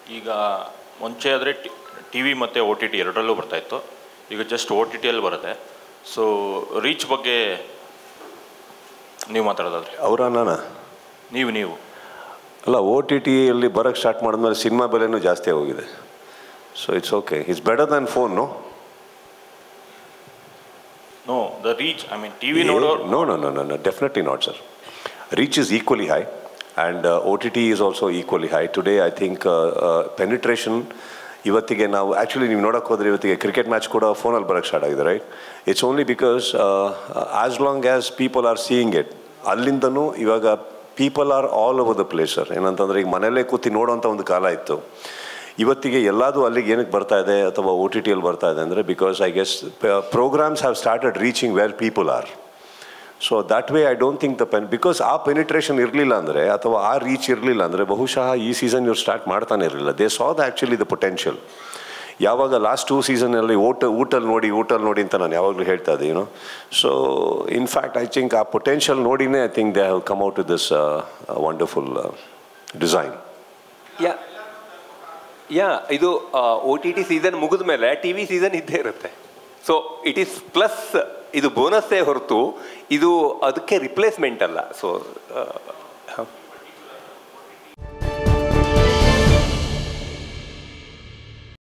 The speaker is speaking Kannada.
ಈಗ ಮುಂಚೆ ಆದರೆ ಟಿ ವಿ ಮತ್ತು ಒ ಟಿ ಟಿ ಎರಡರಲ್ಲೂ ಬರ್ತಾಯಿತ್ತು ಈಗ ಜಸ್ಟ್ ಒ ಟಿ ಟಿಯಲ್ಲಿ ಬರುತ್ತೆ ಸೊ ರೀಚ್ ಬಗ್ಗೆ ನೀವು ಮಾತಾಡೋದಾದ್ರೆ ಅವರ ನಾನ ನೀವು ನೀವು ಅಲ್ಲ ಓ ಟಿ ಟಿಯಲ್ಲಿ ಬರೋಕ್ಕೆ ಸ್ಟಾರ್ಟ್ ಮಾಡಿದ್ಮೇಲೆ ಸಿನಿಮಾ ಬೆಲೆನೂ ಜಾಸ್ತಿ ಆಗೋಗಿದೆ so it's okay it's better than phone no the reach I mean T V ನೋಡೋ No, no, no, no, no, definitely not, sir. Reach is equally high, and uh, OTT is also equally high. Today, I think uh, uh, penetration ಇವತ್ತಿಗೆ ನಾವು ಆ್ಯಕ್ಚುಲಿ ನೀವು ನೋಡೋಕೆ ಹೋದ್ರೆ ಇವತ್ತಿಗೆ ಕ್ರಿಕೆಟ್ ಮ್ಯಾಚ್ ಕೂಡ ಫೋನಲ್ಲಿ ಬರೋಕ್ಕೆ ಸ್ಟಾರ್ಟ್ ಆಗಿದೆ right it's only because as long as people are seeing it ಅಲ್ಲಿಂದನೂ ಇವಾಗ people are all over the place sir ಏನಂತಂದ್ರೆ ಈಗ ಮನೆಯಲ್ಲೇ ಕೂತಿ ನೋಡೋಂಥ ಒಂದು ಕಾಲ ಇತ್ತು ಇವತ್ತಿಗೆ ಎಲ್ಲದೂ ಅಲ್ಲಿಗೆ ಏನಕ್ಕೆ ಬರ್ತಾ ಇದೆ ಅಥವಾ ಓ ಟಿ ಟಿಯಲ್ಲಿ ಬರ್ತಾ ಇದೆ ಅಂದರೆ because I guess programs have started reaching where people are so that way I don't think the pen because ಆ ಪೆನಿಟ್ರೇಷನ್ ಇರಲಿಲ್ಲ ಅಂದರೆ ಅಥವಾ ಆ ರೀಚ್ ಇರಲಿಲ್ಲ ಅಂದರೆ ಬಹುಶಃ ಈ ಸೀಸನ್ ಇವ್ರು ಸ್ಟಾರ್ಟ್ ಮಾಡ್ತಾನೆ ಇರಲಿಲ್ಲ they saw the actually the potential ಯಾವಾಗ ಲಾಸ್ಟ್ ಟೂ ಸೀಸನಲ್ಲಿ ಊಟ ಊಟಲ್ಲಿ ನೋಡಿ ಊಟಲ್ಲಿ ನೋಡಿ ಅಂತ ನಾನು ಯಾವಾಗಲೂ ಹೇಳ್ತಾ ಇದ್ದೆ you know so in fact I think ಆ ಪೊಟೆನ್ಷಿಯಲ್ ನೋಡಿನೇ I think they have come out to this wonderful design ya ya ಇದು ಒ ಟಿ ಟಿ ಸೀಸನ್ ಮುಗಿದ ಮೇಲೆ ಟಿ ವಿ ಸೀಸನ್ ಇದ್ದೇ ಇರುತ್ತೆ ಸೊ ಇಟ್ ಈಸ್ ಪ್ಲಸ್ ಇದು ಬೋನಸ್ಸೇ ಹೊರತು ಇದು ಅದಕ್ಕೆ ರಿಪ್ಲೇಸ್ಮೆಂಟ್ ಅಲ್ಲ ಸೊ